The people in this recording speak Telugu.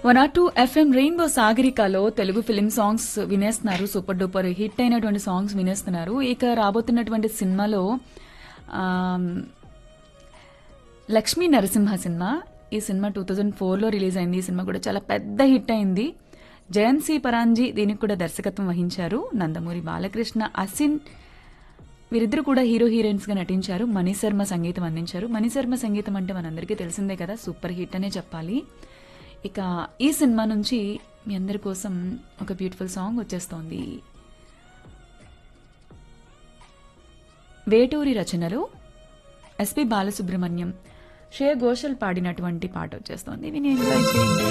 one R two FM rainbow సాగరికలో తెలుగు ఫిలిం సాంగ్స్ వినేస్తున్నారు సూపర్ డూపర్ హిట్ అయినటువంటి సాంగ్స్ వినేస్తున్నారు ఇక రాబోతున్నటువంటి సినిమాలో ఆమ్, లక్ష్మీ నరసింహ సినిమా ఈ సినిమా టూ థౌజండ్ ఫోర్లో రిలీజ్ అయింది ఈ సినిమా కూడా చాలా పెద్ద హిట్ అయింది జయంత్ సి పరాంజీ దీనికి కూడా దర్శకత్వం వహించారు నందమూరి బాలకృష్ణ అసిన్ వీరిద్దరు కూడా హీరో హీరోయిన్స్ గా నటించారు మణిశర్మ సంగీతం అందించారు మణిశర్మ సంగీతం అంటే మనందరికీ తెలిసిందే కదా సూపర్ హిట్ అనే చెప్పాలి ఇక ఈ సినిమా నుంచి మీ అందరి కోసం ఒక బ్యూటిఫుల్ సాంగ్ వచ్చేస్తోంది వేటూరి రచనలో ఎస్పి బాలసుబ్రహ్మణ్యం శ్రేయ ఘోషల్ పాడినటువంటి పాట వచ్చేస్తోంది విని ఎంజాయ్ చేయండి